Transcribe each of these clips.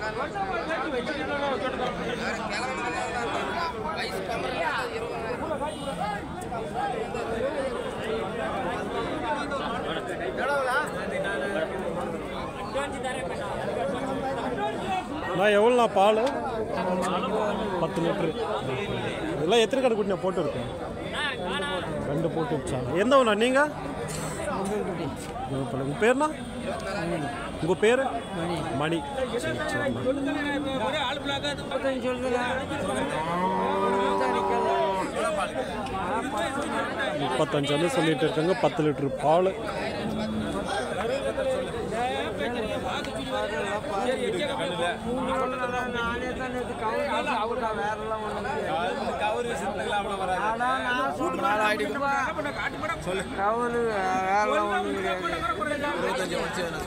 நான் எவ்வளோண்ணா பால் பத்து லிட்ரு இதெல்லாம் எத்தனை கடை குட்டி நான் போட்டு இருக்கேன் ரெண்டு போட்டு வச்சாங்க எந்த ஊர்ண்ணா நீங்கள் உங்கள் பேர்ண்ணா உங்கள் பேர் மணி சரி சரிண்ணா முப்பத்தஞ்சு வந்து சொல்லிட்டு இருக்காங்க பத்து லிட்டர் பால் கவரு வேலை ஒன்றும் கிடையாது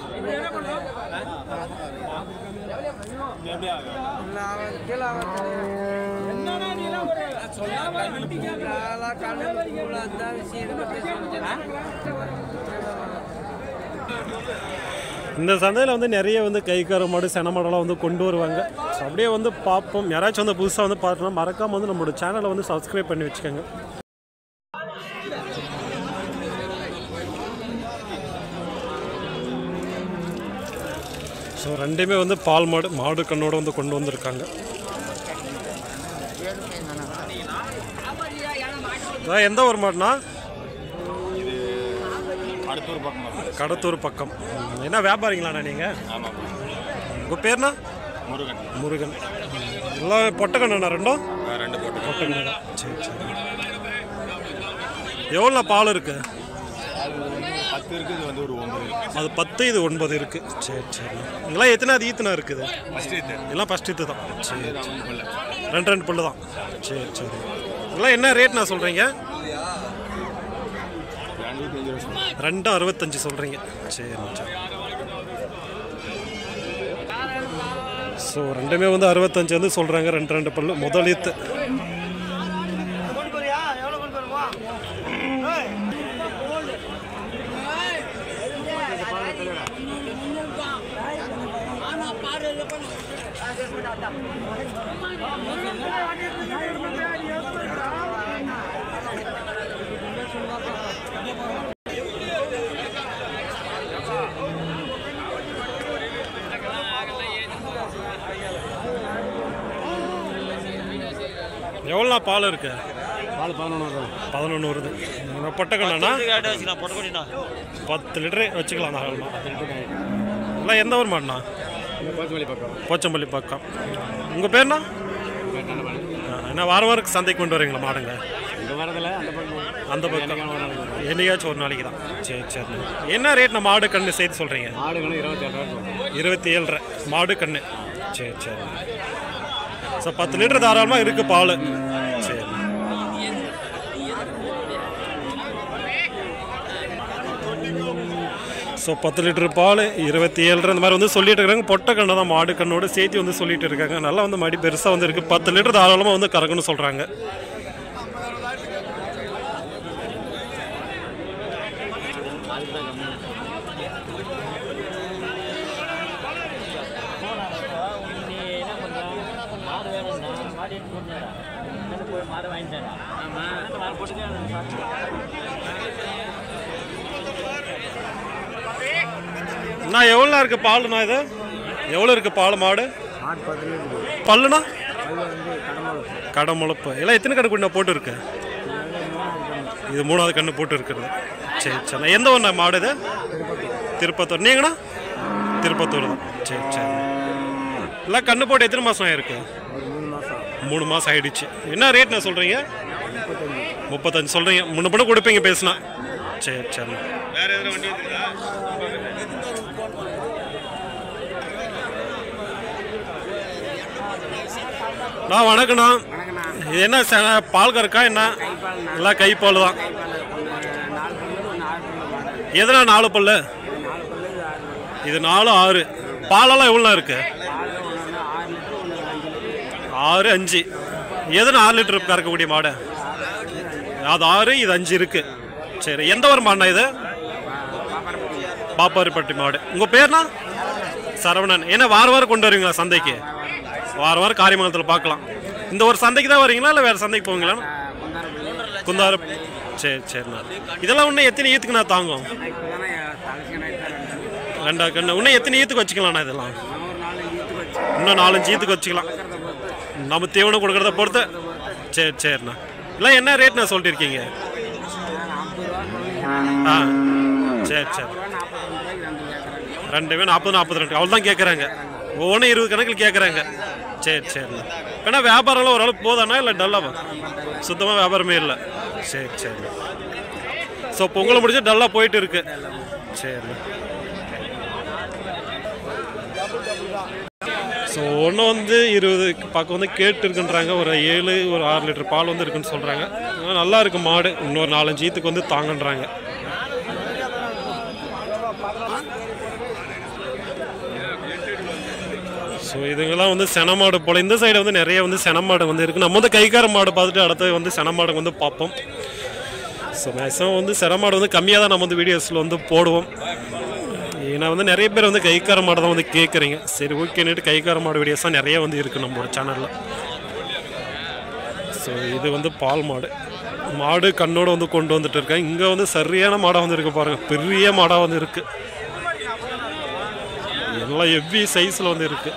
இல்லை, அவன் கீழே அவன் நல்லா கண்ணுல பூல அந்த விஷயம் பற்றி சொல்லிட்டேன் இந்த சந்தையில் வந்து நிறைய வந்து கைக்கார மாடு சென மாடெல்லாம் வந்து கொண்டு வருவாங்க ஸோ அப்படியே வந்து பார்ப்போம் யாராச்சும் வந்து புதுசாக வந்து பார்த்தோம்னா மறக்காமல் வந்து நம்மளோட சேனலை வந்து சப்ஸ்கிரைப் பண்ணி வச்சுக்கோங்க ஸோ ரெண்டுமே வந்து பால் மாடு மாடு கண்ணோட வந்து கொண்டு வந்திருக்காங்க அதான் எந்த ஒரு மாடுனா அடுத்தூர் பக்கம் கடத்தூர் பக்கம் ம், என்ன வியாபாரிங்களாண்ணா நீங்கள் ஆமாம் உங்கள் பேர்னா முருகன் முருகன் எல்லாம் பொட்டக்கண்ணா ரெண்டும் ரெண்டு போட்டு பொட்டக்கண்ணா சரி சரி எவ்வளோ பால் இருக்கு பத்து இருக்குது வந்து ஒரு ஒன்பது அது பத்து இது ஒன்பது இருக்கு சரி சரி இதெல்லாம் எத்தனை அது ஈத்தனை இருக்குது ஃபஸ்ட் இது எல்லாம் ஃபஸ்ட் இது தான் சரி இல்லை ரெண்டு ரெண்டு புல்லு தான் சரி சரி இதெல்லாம் என்ன ரேட் நான் சொல்கிறீங்க ரெண்டு வருஷம் ரெண்டும் அறுபத்தஞ்சு சொல்கிறீங்க சரி சரி ஸோ ரெண்டுமே வந்து அறுபத்தஞ்சு வந்து சொல்கிறாங்க ரெண்டு ரெண்டு பல்லு முதல் ஈத்து எவ்வளோ பால் இருக்கு பால் பதினொன்று பதினொன்று வருது பொட்டக்கண்ணா பத்து லிட்டரு வச்சுக்கலாம் தாராளமா எல்லாம் எந்த ஊர் மாடுண்ணா கோச்சமல்லி பக்கம் போச்சம்பள்ளி பக்கம் உங்கள் பேர்ண்ணா ஆ, என்ன வாரம் வாரம் சந்தைக்கு கொண்டு வரீங்களா மாடுங்க இந்த வாரத்தில் அந்த பக்கம் அந்த பக்கம் என்னைக்காச்சும் ஒரு நாளைக்கு தான் சரி சரி என்ன ரேட் நான் மாடு கண்ணு சேர்த்து சொல்கிறீங்க ஆடுகளும் இருபத்தி ஏழு ரூபா இருபத்தி ஏழரை மாடு கண்ணு சரி சரி ஸோ பத்து லிட்டர் தாராளமாக இருக்குது பால் சரி ஸோ பத்து லிட்டர் பால் இருபத்தி ஏழரை இந்த மாதிரி வந்து சொல்லிட்டு இருக்காங்க பொட்டை கண்ணை தான் மாடு கண்ணோட சேர்த்து வந்து சொல்லிட்டு இருக்காங்க நல்லா வந்து மடி பெருசாக வந்து இருக்குது பத்து லிட்டர் தாராளமாக வந்து கறக்குன்னு சொல்கிறாங்க நான் எவ்வளோ இருக்குது பாலுண்ணா இது எவ்வளோ இருக்குது பால் மாடு ஆட் பக்கத்துல இருக்குது பல்லுண்ணா அது வந்து கடமாள் கடமுளப்பு எல்லாம் எத்தனை கடை குட்டி போட்டு இருக்கு இது மூணாவது கண்ணு போட்டு இருக்கிறது சரி சரி எந்த ஒன்றா மாடு இது திருப்பத்தூர் நீங்கண்ணா திருப்பத்தூர் தான் சரி சரி எல்லாம் கண்ணு போட்டு எத்தனை மாதம் ஆயிருக்கு ஒரு மூணு மாதம் மூணு மாதம் ஆயிடுச்சு என்ன ரேட் நான் சொல்கிறீங்க முப்பத்தஞ்சு சொல்கிறீங்க முன்ன பண்ண கொடுப்பீங்க பேசுனா சரி சரி வேறு எதுவும் வண்டி வந்துருக்கா நான் வணக்கண்ணா இது என்ன ச- பால் கறக்கா என்ன எல்லாம் கைப்பால் தான் எதனா நாலு பல்லு இது நாலு ஆறு பாலெல்லாம் எவ்வளோ இருக்கு ஆறு அஞ்சு எதுனா ஆறு லிட்டர் கறக்கக்கூடிய மாடு அது ஆறு இது அஞ்சு இருக்கு சரி எந்த ஒரு மாடுண்ணா இது பாப்பாரிப்பட்டி மாடு உங்கள் பேர்னா சரவணன் என்ன வாரம் வாரம் கொண்டு வருவீங்களா சந்தைக்கு வாரம் வாரம் காரியமங்கலத்தில் பார்க்கலாம் இந்த ஒரு சந்தைக்கு தான் வரீங்களா இல்லை வேறு சந்தைக்கு போவீங்களா குந்தார சரி சரிண்ணா இதெல்லாம் இன்னும் எத்தனை ஈத்துக்குண்ணா தாங்கும் ரெண்டா கண்ணு இன்னும் எத்தனை ஈத்துக்கு வச்சுக்கலாம்ண்ணா இதெல்லாம் இன்னும் நாலஞ்சு ஈத்துக்கு வச்சுக்கலாம் நம்ம தீவனம் கொடுக்குறத பொறுத்து சரி சரிண்ணா இல்லை என்ன ரேட்ண்ணா சொல்லிட்டு இருக்கீங்க ஆ சரி சரி ரெண்டு பேரும் நாற்பது நாற்பது ரெண்டு அவ்வளோ தான் கேட்குறாங்க ஒவ்வொன்றும் இருபது கணக்கில் கேட்குறாங்க சரி சரிண்ணா ஏன்னா வியாபாரம்லாம் ஓரளவுக்கு போதாண்ணா இல்லை டல்லாவா சுத்தமாக வியாபாரமே இல்லை சரி சரி ஸோ பொங்கலை முடிச்சு டல்லாக போயிட்டு இருக்கு சரிண்ணா ஸோ ஒன்று வந்து இருபது பக்கம் வந்து கேட்டு இருக்குன்றாங்க ஒரு ஏழு ஒரு ஆறு லிட்டர் பால் வந்து இருக்குன்னு சொல்கிறாங்க நல்லா இருக்கு மாடு இன்னொரு நாலஞ்சு ஈத்துக்கு வந்து தாங்கன்றாங்க ஸோ இதுங்கெல்லாம் வந்து சென மாடு போல் இந்த சைடு வந்து நிறைய வந்து சென மாடு வந்து இருக்குது நம்ம வந்து கைக்கார மாடு பார்த்துட்டு அடுத்து வந்து சென மாடு வந்து பார்ப்போம் ஸோ மேக்ஸிமம் வந்து சென மாடு வந்து கம்மியாக தான் நம்ம வந்து வீடியோஸில் வந்து போடுவோம் ஏன்னா வந்து நிறைய பேர் வந்து கைக்கார மாடு தான் வந்து கேட்குறீங்க சரி ஓகேன்னுட்டு கைக்கார மாடு வீடியோஸ் தான் நிறைய வந்து இருக்குது நம்மளோட சேனலில் ஸோ இது வந்து பால் மாடு மாடு கண்ணோட வந்து கொண்டு வந்துட்டு இருக்கேன் இங்கே வந்து சரியான மாடாக வந்து இருக்கு பாருங்கள் பெரிய மாடாக வந்து இருக்குது எல்லாம் ஹெவி சைஸில் வந்து இருக்குது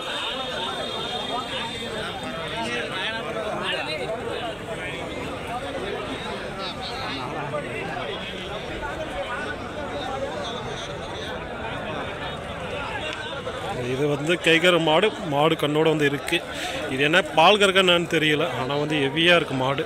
இது வந்து கைகர மாடு மாடு கண்ணோட வந்து இருக்கு இது என்ன பால் கறக்கன்னு தெரியல ஆனால் வந்து ஹெவியாக இருக்கு மாடு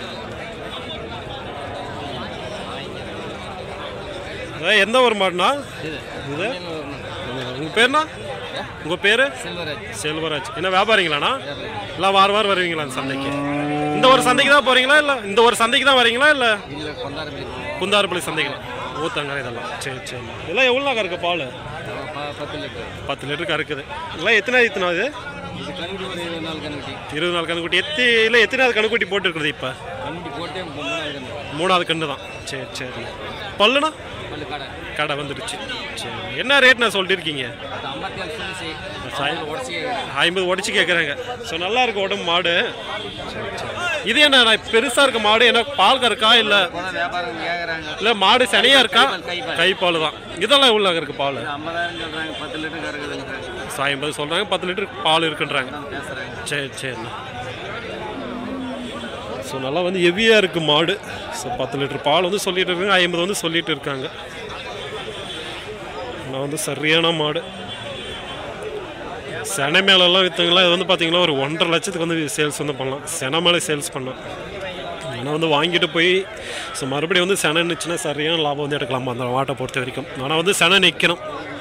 அதான் எந்த ஒரு மாடுனா இது உங்கள் பேர்னா உங்கள் பேர் செல்வராஜ் செல்வராஜ் என்ன வியாபாரிங்களாண்ணா இல்லை வாரம் வாரம் வருவீங்களா அந்த சந்தைக்கு இந்த ஒரு சந்தைக்கு தான் போகிறீங்களா இல்லை இந்த ஒரு சந்தைக்கு தான் வரீங்களா இல்லை இல்லை கொண்டாரப்பள்ளி குந்தாரப்பள்ளி சந்தைக்கு ஊத்தங்க இதெல்லாம் சரி சரி இதெல்லாம் எவ்வளோ கறக்கு பால் பத்து லிட்டர் பத்து லிட்டர் கறக்குது இதெல்லாம் எத்தனை எத்தனை இது இது கண்ணுக்குட்டி ஒரு இருபது நாள் கண்ணுக்குட்டி இருபது நாள் கணுக்குட்டி எத்தி இல்லை எத்தனாவது கணுக்குட்டி போட்டுருக்குறது இப்போ கண்ணுக்குட்டி போட்டே மூணாவது கண்ணுக்குட்டி மூணாவது கண்டு தான் சரி சரி பல்லுனா பல்லு கடை கடை வந்துடுச்சு சரி என்ன ரேட் நான் சொல்லிட்டு இருக்கீங்க அது ஐம்பத்தி ஏழு சொல்லி செய் சாய்- உடச்சி ஐம்பது உடச்சி கேட்குறாங்க ஸோ நல்லா இருக்கு உடம்பு மாடு சரி, சரி. இது என்ன நான் பெருசாக இருக்க மாடு என்ன பால் கறக்கா இல்லை போனால் வியாபாரம் கேட்குறாங்க இல்லை மாடு சனியாக இருக்கா கைப்பால். கைப்பால் தான் இதெல்லாம் எவ்வளோ இருக்கு பால் ஐம்பதாயிரம் சொல்கிறாங்க பத்து லிட்டர் கறக்குதுங்கிறாங்க ஸோ ஐம்பது சொல்கிறாங்க பத்து லிட்டர் பால் இருக்குன்றாங்க பேசுகிறாங்க சரி சரிண்ணா ஸோ நல்லா வந்து ஹெவியாக இருக்குது மாடு ஸோ பத்து லிட்டர் பால் வந்து சொல்லிட்டு இருக்காங்க ஐம்பது வந்து சொல்லிட்டு இருக்காங்க நான் வந்து சரியான மாடு செனை மேலெல்லாம் விற்றுங்களா இது வந்து பார்த்தீங்கன்னா ஒரு ஒன்றரை லட்சத்துக்கு வந்து சேல்ஸ் வந்து பண்ணலாம் செனை மேலே சேல்ஸ் பண்ணலாம் ஆனால் வந்து வாங்கிட்டு போய் ஸோ மறுபடியும் வந்து செனை நிச்சுன்னா சரியான லாபம் வந்து எடுக்கலாம் அந்த மாட்டை பொறுத்த வரைக்கும் ஆனால் வந்து செனை நிற்கணும்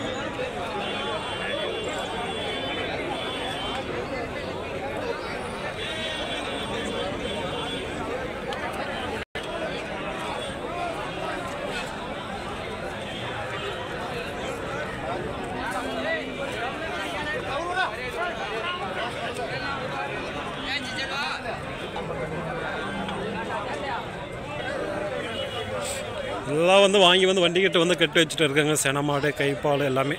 எல்லாம் வந்து வாங்கி வந்து வண்டிக்கிட்ட வந்து கட்டி வச்சுட்டு இருக்காங்க சென மாடு கைப்பால் எல்லாமே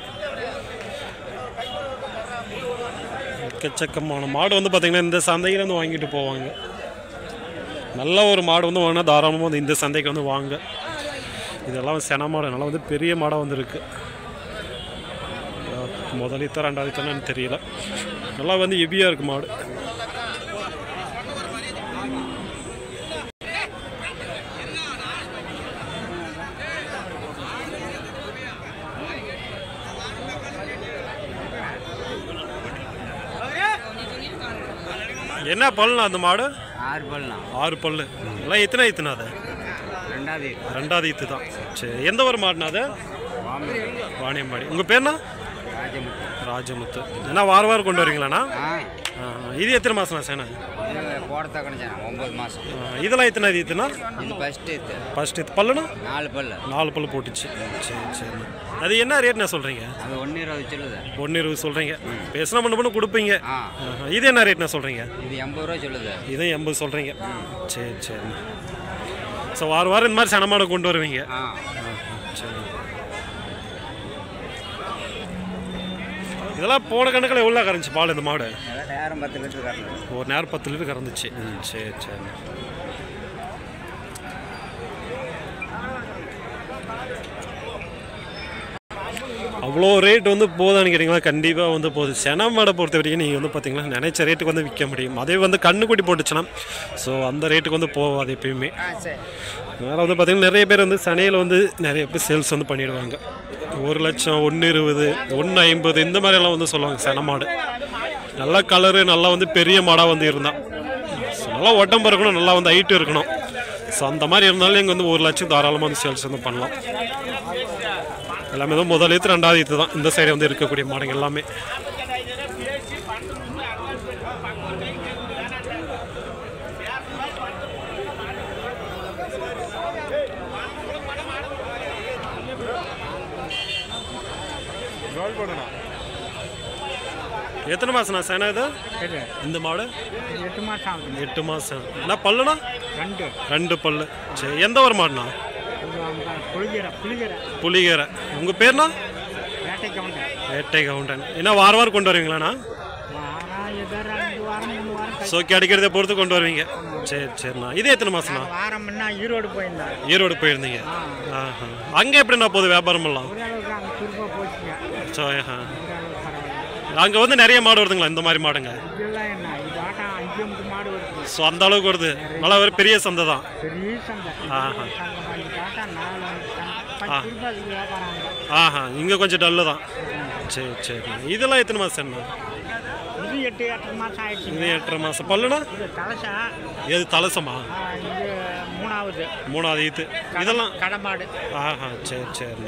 எக்கச்சக்கமான மாடு வந்து பார்த்திங்கன்னா இந்த சந்தையில இருந்து வாங்கிட்டு போவாங்க நல்ல ஒரு மாடு வந்து வாங்கினா தாராளமாக வந்து இந்த சந்தைக்கு வந்து வாங்க இதெல்லாம் சென மாடு நல்லா வந்து பெரிய மாடாக வந்து இருக்கு முதலித்த ரெண்டாவது தானே தெரியல நல்லா வந்து ஹெவியாக இருக்கு மாடு என்ன பல்லுண்ணா அந்த மாடு ஆறு பல்லுண்ணா ஆறு பல்லு எல்லாம் எத்தனை ஈத்துனா அது ரெண்டாவது ரெண்டாவது ஈத்து தான் சரி எந்த ஒரு மாடுனா அது வாணியம்பாடி உங்கள் பேர்னா ராஜமுத்து ராஜமுத்து என்ன வாரம் வாரம் கொண்டு வரீங்களாண்ணா ஆ ஆ, இது எத்தனை மாதம்ண்ணா சேனை இது போடத்த கணிச்சாங்க ஒம்பது மாதம் ஆ, இதெல்லாம் எத்தனை ஈத்துனா இது ஃபஸ்ட்டு இது ஃபர்ஸ்ட் இது பல்லுண்ணா நாலு பல்லு நாலு பல்லு போட்டுச்சு சரி சரி அது என்ன ரேட்ண்ணா சொல்கிறீங்க அது ஒன்று இருபது சொல்லுது ஒன்று இருபது சொல்கிறீங்க பேசினா பண்ண பண்ண கொடுப்பீங்க ஆ ஆஹா. இது என்ன ரேட்ண்ணா சொல்கிறீங்க இது எண்பது ரூபா சொல்லுது இதையும் எண்பது சொல்கிறீங்க சரி சரி ஸோ வாரம் வாரம் இந்த மாதிரி சனமாடை கொண்டு வருவீங்க ஆ ஆஹா, சரி இதெல்லாம் போன கணக்கில் எவ்வளோ கறந்துச்சு பால் இந்த மாடு நேரம் பத்து லிட்டர் கறந்து ஒரு நேரம் பத்து லிட்டர் கறந்துச்சு ம், சரி சரி அவ்வளோ ரேட் வந்து போதான்னு கேட்டிங்களா கண்டிப்பாக வந்து போகுது சென மாடை பொறுத்த வரைக்கும் நீங்கள் வந்து பார்த்தீங்கன்னா நினைச்ச ரேட்டுக்கு வந்து விற்க முடியும் அதே வந்து கண்ணுக்குட்டி போட்டுச்சுன்னா ஸோ அந்த ரேட்டுக்கு வந்து போகாது எப்பயுமே வேறு வந்து பார்த்தீங்கன்னா நிறைய பேர் வந்து சனையில் வந்து நிறைய பேர் சேல்ஸ் வந்து பண்ணிடுவாங்க ஒரு லட்சம் ஒன்று இருபது ஒன்று ஐம்பது இந்த மாதிரியெல்லாம் வந்து சொல்லுவாங்க சென மாடு நல்ல கலரு நல்லா வந்து பெரிய மாடாக வந்து இருந்தால் ஸோ நல்லா உடம்பு இருக்கணும் நல்லா வந்து ஹைட்டு இருக்கணும் ஸோ அந்த மாதிரி இருந்தாலும் இங்கே வந்து ஒரு லட்சம் தாராளமாக வந்து சேல்ஸ் வந்து பண்ணலாம் எல்லாமே தான் முதல் ஈத்து ரெண்டாவது ஈத்து தான் இந்த சைடு வந்து இருக்கக்கூடிய மாடுங்க எல்லாமே எத்தனை மாசம்ண்ணா சேனா இது இந்த மாடு எட்டு மாதம் ஆகுது எட்டு மாசம் என்ன பல்லுண்ணா ரெண்டு ரெண்டு பல்லு சரி எந்த ஒரு மாடுண்ணா புளிகிற புளிகிற புலிகரை உங்கள் பேர்ண்ணா வேட்டை கவுண்டர் வேட்டை கவுண்டன் என்ன வாரம் வாரம் கொண்டு வருவீங்களாண்ணா வாரம் எதோ ரெண்டு வாரம் மூணு வாரம் கழிச்சு சோக்கி அடிக்கிறத பொறுத்து கொண்டு வருவீங்க சரி சரிண்ணா இது எத்தனை மாசம்ண்ணா வாரம் முன்னா ஈரோடு போயிருந்தேன் ஈரோடு போயிருந்தீங்க ஆஹா அங்கே எப்படிண்ணா போகுது வியாபாரம் எல்லாம் ஒரே அளவுக்கு அங்கே திரும்ப போச்சுங்க ஸோ ஆஹா ஒரே அளவுக்கு பரவாயில்ல அங்கே வந்து நிறைய மாடு வருதுங்களா இந்த மாதிரி மாடுங்க இதெல்லாம் என்ன இது ஆட்டம் அஞ்சு முட்டு மாடு வருது ஸோ அந்த அளவுக்கு வருது நல்லா ஒரு பெரிய சந்தை தான் பெரிய சந்தை ஆஹா. சங்கம் அஞ்சு ஆட்டம் நாலு அஞ்சு சந்தை. பத்து ரூபாய் அதுக்கு வியாபாரம் ஆகுது. ஆஹா இங்கே கொஞ்சம் டல்லு தான் சரி சரி இதெல்லாம் எத்தனை மாதம் என்ன இது எட்டு எட்டு மாதம் ஆயிடுச்சு இது எட்டரை மாதம் பல்லுண்ணா இது தலசா எது தலசமா ஆ, இது மூணாவது மூணாவது ஈத்து இதெல்லாம் கடமாடு ஆஹா சரி சரி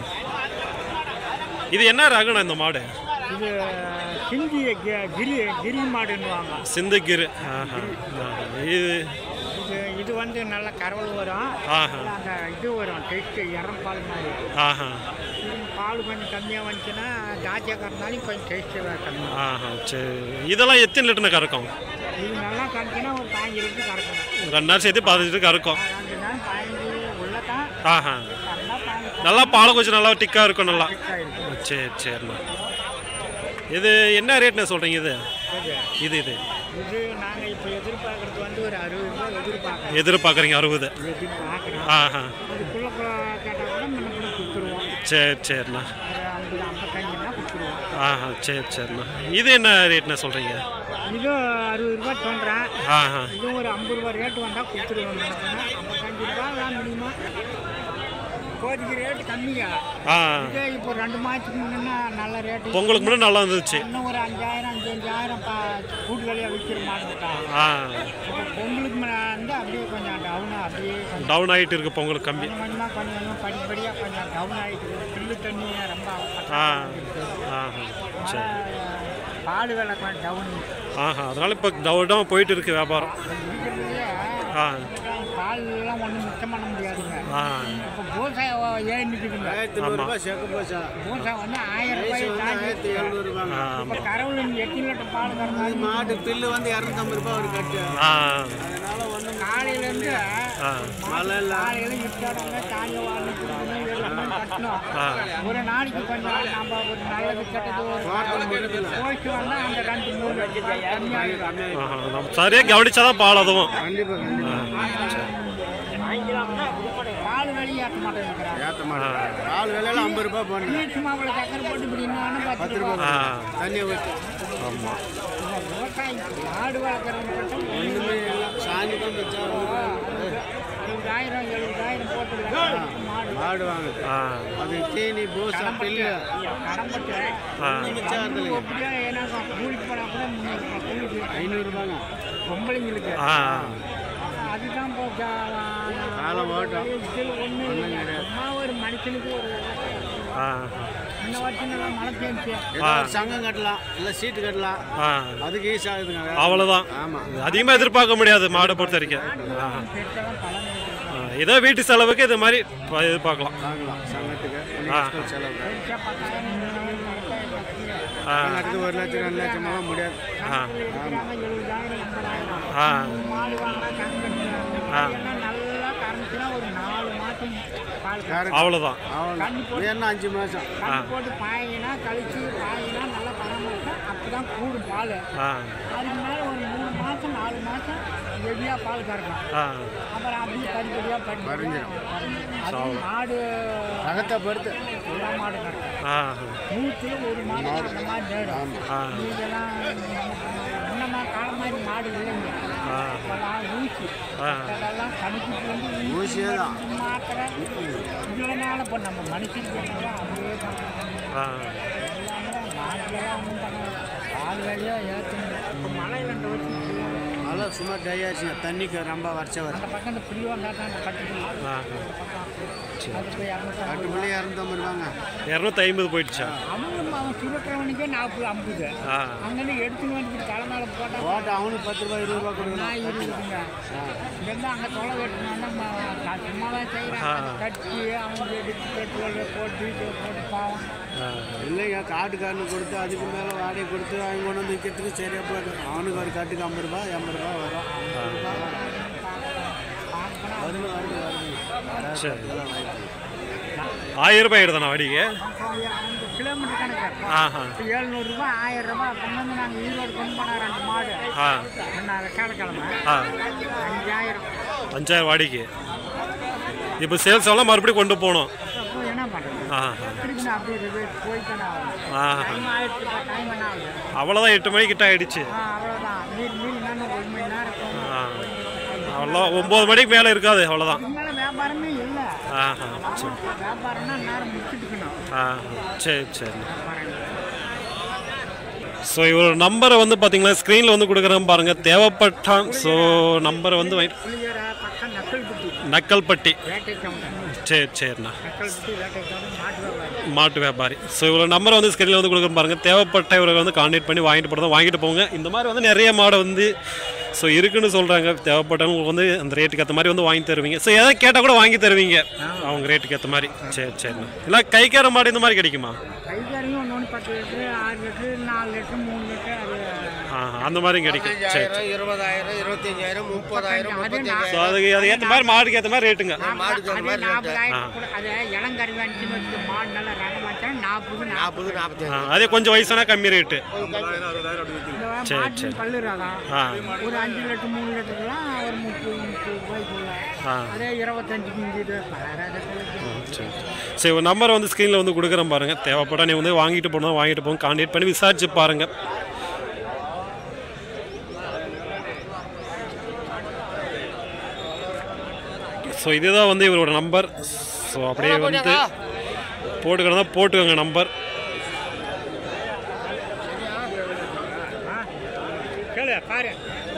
இது என்ன ரகண்ணா இந்த மாடு இது சிந்தி கி- கிரி கிரி மாடுன்னுவாங்க சிந்துகிரு ஆஹா ஆஹா. இது இது இது வந்து நல்ல கரவல் வரும் ஆஹா அந்த இது வரும் டெஸ்ட்டு இறம் பால் மாதிரி ஆஹா இது பால் கொஞ்சம் கம்மியாக வந்துச்சுன்னா ஜாஸ்தியாக கறந்தாலும் கொஞ்சம் டேஸ்ட்டு கம்மி ஆஹா சரி இதெல்லாம் எத்தனை லிட்டர்னு கறக்கும் இது நல்லா கறந்துச்சுன்னா ஒரு பாஞ்சு லிட்டர் கறக்கணும் ரெண்டு நாள் சேர்த்து பதினஞ்சு லிட்டர் கறக்கும் ரெண்டு நாள் பாஞ்சு உள்ள தான் ஆஹா கறந்தா பாஞ்சு நல்லா பாலை கொஞ்சம் நல்லா டிக்காக இருக்கும் நல்லா ஆயிருக்கு சரி சரிண்ணா இது என்ன ரேட்ண்ணே சொல்கிறீங்க இது இது இது இது இது நாங்கள் இப்போ எதிர்பார்க்கறது வந்து ஒரு அறுபது ரூபாய் எதிர்பார்க்குறோம் எதிர்பார்க்குறீங்க அறுபது எதிர்பார்க்குறோம் ஆஹா அதுக்குள்ளே கேட்டால் கூட முன்ன கூட கொடுத்துருவோம் சரி சரிண்ணா ஒரு ஐம்பது ஐம்பத்தஞ்சுனா கொடுத்துருவோம் ஆஹா சரி சரிண்ணா இது என்ன ரேட்ண்ணே சொல்கிறீங்க இது அறுபது ரூபாய் சொல்கிறேன் ஆஹா இதுவும் ஒரு ஐம்பது ரூபாய் ரேட்டு வந்தால் கொடுத்துருவோம் ஐம்பத்தஞ்சு ரூபா தான் மினிமம் கோழிக்கு ரேட்டு கம்மியா ஆ இதே இப்போ ரெண்டு மாதத்துக்கு முன்னா நல்ல ரேட்டு பொங்கலுக்கு முன்னாடி நல்லா இருந்துச்சு இன்னும் ஒரு அஞ்சாயிரம் அஞ்சு அஞ்சாயிரம் பா கூட்டு விலையாக விற்கிற மாட்டா ஆ இப்போ பொங்கலுக்கு முன்ன வந்து அப்படியே கொஞ்சம் டவுனாக அப்படியே கொஞ்சம் டவுன் ஆகிட்டு இருக்கு பொங்கலுக்கு கம்மி கொஞ்சம் கொஞ்சமாக கொஞ்சம் கொஞ்சம் படிப்படியாக கொஞ்சம் டவுன் ஆகிட்டு இருக்கு. பில்லு தண்ணி ரொம்ப ஆ பற்றாக்குறை ஆஹா சரி இருக்கு. பால் விலை கொஞ்சம் டவுன் ஆஹா அதனால இப்போ டவுன் போயிட்டு இருக்கு வியாபாரம் இருக்கிறதுலையே ஆ பால் எல்லாம் ஒன்றும் மிச்சம் பண்ண முடியாதுங்க ஆ இப்போ பூசா ஏன் நிற்குதுங்க ஆமாம் பூசா வந்து ஆயிரம் ரூபாய் தாண்டி ஆ இப்போ கரவுல எட்டு லிட்டர் பால் கறந்தாலும் மாட்டு பில்லு வந்து இரநூத்தம்பது ரூபாய் ஒரு கட்டு ஆ அதனால ஒன்றும் காலையிலேருந்து ஆ காலையில் இட்டாடுங்க காலையில் வாங்கி கொடுக்கணும் எல்லாமே கட்டணும் ஆ ஒரு நாளைக்கு கொஞ்சம் நம்ம ஒரு நல்லது கெட்டது ஒரு போயிட்டு வந்தால் அந்த ரெண்டு மூணு ரூபாய் கம்மியாகிடும் ஆஹா நம்ம சரியாக கவனிச்சாதான் பால் அதுவும் கண்டிப்பாக கண்டிப்பாக பால் வெளியேற்ற மாட்டேங்கிறாங்க ஏற்ற மாட்டேன் பால் விலையில ஐம்பது ரூபாய் போடணும் வீட்டு மாவுல சக்கரை போட்டு இப்படி இன்னும் பத்து ரூபாய் ஆ தண்ணியை ஊற்றி ஆமாம் விவசாயம் மாடு வளர்க்குறவங்க ஒன்றுமே இல்லை சாணி தான் வச்சா அறுபதாயிரம் எழுபதாயிரம் போட்டு மாடு மாடு வாங்க ஆ அது தீனி பூசா பில்லு கடம்பட்டு ஆ அப்படியே ஏன்னா கூலிக்கு போனால் கூட முந்நூறு ரூபாய் கூலிக்கு ஐநூறுரூபாங்க பொம்பளைங்களுக்கு ஆ அதுதான் இப்போ காலம் ஓட்டம் இதில் ஒன்று சும்மா ஒரு மனுஷனுக்கு ஒரு ஆ இந்த வருஷம் நல்லா மழை பெஞ்சு ஏதோ ஒரு சங்கம் கட்டலாம் இல்லை சீட்டு கட்டலாம் ஆ அதுக்கு ஈஸி ஆகுதுங்க அவ்வளோதான் ஆமாம் அதிகமாக எதிர்பார்க்க முடியாது மாடை பொறுத்த வரைக்கும் ஆ பெற்றதான் பலன் ஆ, ஏதோ வீட்டு செலவுக்கு இது மாதிரி ப- எதிர்பார்க்கலாம் வாங்கலாம் சங்கத்துக்கு ஆ. கொஞ்சம் செலவு பெருசாக பத்தாயிரம் இருபதாயிரம் பத்தாயிரம் ஆ சங்கத்துக்கு ஒரு லட்சம் ரெண்டு லட்சமாக முடியாது ஆ இருக்கிறாங்க எழுபதாயிரம் எண்பதாயிரம் ஆ மாடு வாங்கினா கணக்கு ஆ. எல்லாம் நல்லா கறந்துச்சுன்னா ஒரு நாலு மாதம் பால் கறக்கும். கரெக்ட் அவ்வளோதான் அவ்வளோ வேணும் அஞ்சு மாதம் கண்ணு போட்டு பாயினா கழிச்சு பாயினா நல்லா பராமரிப்பு அப்போ தான் கூடும் பால் ஆ அதுக்கு மேலே ஒரு மூணு மாதம் நாலு மாதம் ஹெவியாக பால் கறக்கும் ஆ அப்புறம் அப்படியே படிப்படியாக படிப்படியாக அது மாடு ரகத்தை பொறுத்து எல்லா மாடு கறக்கும் ஆ நூற்றில் ஒரு மாடு அந்த மாதிரி நேரம் ஆ இதெல்லாம் முன்னமா காலம் மாதிரி மாடு இல்லைங்க ஆ இப்போலாம் ஊசி ஆ அதெல்லாம் கணக்கிட்டு வந்து ஊசியே தான். மாத்திரை இதனால இப்போ நம்ம மனுஷனுக்கு என்னவோ அப்படியே தான் ஆ எல்லாமே மாட்டுலலாம் ஒன்றும் பண்ணல பால் வேலையாக ஏற்றணும் இப்போ மழை ரெண்டு வருஷம் மழை சும்மா ட்ரை ஆச்சுங்க தண்ணிக்கு ரொம்ப வறட்சி வரும் அந்த பக்கம் இந்த புளி வந்தால் தான் அந்த கட்டுப்புளி ஆ அது போய் இரநூத்தம்பது ரெண்டு பிள்ளை இரநூத்தம்பது ரூபாங்க இரநூத்தி ஐம்பது போயிடுச்சா அவன் அவன் சுருட்டுறவனுக்கே நாற்பது ஐம்பது ஆ அங்கேருந்து எடுத்துன்னு வந்து தலை மேலே போட்டால் போட்டு அவனுக்கு பத்து ரூபாய் இருபது ரூபாய் கொடுக்கணும் நான் இருக்குதுங்க இங்கேருந்து அங்கே தொலை வெட்டினோன்னா நான் சும்மாவே செய்கிறேன் கட்டி அவங்க எடுத்து பெட்ரோல் போட்டு இது போட்டு பாவம் ஆ இல்லைங்க காட்டுக்காரனுக்கு கொடுத்து அதுக்கு மேலே வாடகை கொடுத்து அவங்க கொண்டு வந்து விற்கிறதுக்கு சரியா போகுது அவனுக்கு ஒரு கட்டுக்கு ஐம்பது ரூபாய் எண்பது ரூபாய் வரும் வருது வருது வருது சரி ஆயிரம் ரூபாய் எடுத்தானா வடிக்கு அந்த கிலோமீட்டர் கணக்கு ஆஹா இப்போ எழுநூறுபா ஆயிரம் ரூபாய் கொண்டு வந்து நாங்கள் ஈரோடு கொண்டு போனால் ரெண்டு மாடு ஆ என்ன கேளக்கிழமை ஆ அஞ்சாயிரம் அஞ்சாயிரம் வாடிக்கு இப்போ சேல்ஸ் எல்லாம் மறுபடியும் கொண்டு போகணும் அப்போ என்ன பண்ணுறது ஆஹா திருப்பி நான் அப்படியே ரிவர்ஸ் போய்த்தானே ஆகும் ஆஹா டைம் ஆயிடுச்சு டைம் என்ன ஆகுது அவ்வளோதான் எட்டு மணிக்கு கிட்ட ஆயிடுச்சு ஆ அவ்வளோதான் மீறி மீறி நான் ஒரு மணி நேரம் இருக்கும் ஆ அவ்வளோ ஒம்பது மணிக்கு மேலே இருக்காது அவ்வளோதான் இதுக்கு மேலே வியாபாரமே இல்லை ஆஹா சரி வியாபாரம்னா நேரம் முடிச்சுட்டுக்கணும் ஆஹா சரி சரி வியாபாரம் இல்லை. ஸோ இவர் நம்பரை வந்து பார்த்தீங்கன்னா ஸ்க்ரீனில் வந்து கொடுக்குறேன் பாருங்கள் தேவைப்பட்டான் ஸோ நம்பரை வந்து வாங்கி புளியரை பக்கம் நக்கல்பட்டி நக்கல்பட்டி வேட்டை கவுண்டர் சரி சரிண்ணா நக்கல்பட்டி வேட்டை கவுண்டர் மாட்டு வியாபாரி மாட்டு வியாபாரி ஸோ இவ்வளோ நம்பரை வந்து ஸ்க்ரீனில் வந்து கொடுக்குறேன் பாருங்கள் தேவைப்பட்ட இவரை வந்து கான்டாக்ட் பண்ணி வாங்கிட்டு போகிறதா வாங்கிட்டு போங்க இந்த மாதிரி வந்து நிறைய மாடை வந்து ஸோ இருக்குன்னு சொல்கிறாங்க தேவைப்பட்டவங்களுக்கு வந்து அந்த ரேட்டுக்கு ஏற்ற மாதிரி வந்து வாங்கி தருவீங்க ஸோ எதாவது கேட்டால் கூட வாங்கி தருவீங்க அவங்க ரேட்டுக்கு ஏற்ற மாதிரி சரி சரிண்ணா இல்லை கைக்கார மாடு இந்த மாதிரி கிடைக்குமா கைகாரியும் ஒன்று ஒன்று பத்து லிட்டரு ஆறு லிட்டரு நாலு லிட்டரு மூணு லிட்டரு அது ஆ அந்த மாதிரியும் கிடைக்கும் சரி சரி இருபதாயிரம் இருபத்தஞ்சாயிரம் முப்பதாயிரம் அது ஸோ அதுக்கு அது ஏற்ற மாதிரி மாடுக்கு ஏற்ற மாதிரி ரேட்டுங்க மாடுக்கு அது நாற்பதாயிரம் கூட அது இளங்கறி வந்துச்சுன்னு வச்சுக்க மாடு நல்லா ரகம் வச்சா நாற்பது நாற்பது நாற்பது நாற்பத்தஞ்சு ஆ அதே கொஞ்சம் வயசானா கம்மி ரேட்டு இந்த மாட்டு பல்லு ரகம் ஆ ஒரு அஞ்சு லிட்டர் மூணு லிட்டருக்குலாம் ஒரு முப்பது முப்பது ரூபாய்க்குள்ள ஆ அதே இருபத்தஞ்சு கிஞ்சி ரகத்துக்கு சரி சரி ஒரு நம்பர் வந்து ஸ்க்ரீனில் வந்து கொடுக்குறேன் பாருங்கள் தேவைப்பட்டா நீ வந்து வாங்கிட்டு போகணும் வாங்கிட்டு போங்க கான்டாக்ட் பண்ணி விசாரிச்சு பாருங்கள் ஸோ இதுதான் வந்து இவரோட நம்பர் ஸோ அப்படியே வந்து போட்டுக்கிறதா போட்டுக்கோங்க நம்பர் கேளு பாரு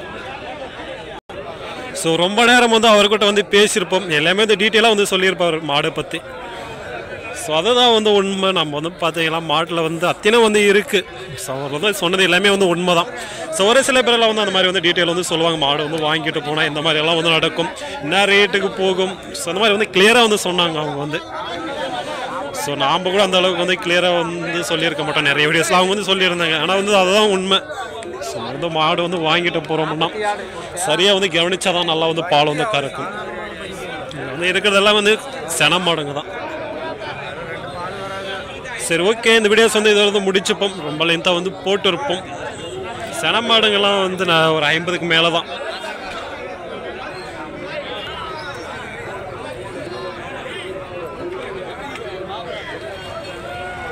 ஸோ ரொம்ப நேரம் வந்து அவர்கிட்ட வந்து பேசியிருப்போம் எல்லாமே வந்து டீட்டெயிலாக வந்து சொல்லியிருப்பார் மாடை பற்றி ஸோ அதுதான் வந்து உண்மை நம்ம வந்து பார்த்தீங்கன்னா மாட்டில் வந்து அத்தனை வந்து இருக்குது ஸோ அவர் வந்து சொன்னது எல்லாமே வந்து உண்மை தான் ஸோ ஒரு சில பேரெல்லாம் வந்து அந்த மாதிரி வந்து டீட்டெயில் வந்து சொல்லுவாங்க மாடு வந்து வாங்கிட்டு போனால் இந்த மாதிரி எல்லாம் வந்து நடக்கும் என்ன ரேட்டுக்கு போகும் ஸோ அந்த மாதிரி வந்து கிளியராக வந்து சொன்னாங்க அவங்க வந்து ஸோ நாம் கூட அந்த அளவுக்கு வந்து கிளியராக வந்து சொல்லியிருக்க மாட்டோம் நிறைய வீடியோஸ்லாம் அவங்க வந்து சொல்லியிருந்தாங்க ஆனால் வந்து அதுதான் உண்மை ஸோ வந்து மாடு வந்து வாங்கிட்டு போகிறோம்னா சரியாக வந்து கவனிச்சா தான் நல்லா வந்து பால் வந்து கறக்கும் இது வந்து இருக்கிறதெல்லாம் வந்து சென மாடுங்க தான் சரி ஓகே இந்த வீடியோஸ் வந்து இதை வந்து முடிச்சுப்போம் ரொம்ப லென்த்தாக வந்து போட்டு இருப்போம் சென மாடுங்கள்லாம் வந்து நான் ஒரு ஐம்பதுக்கு மேலே தான்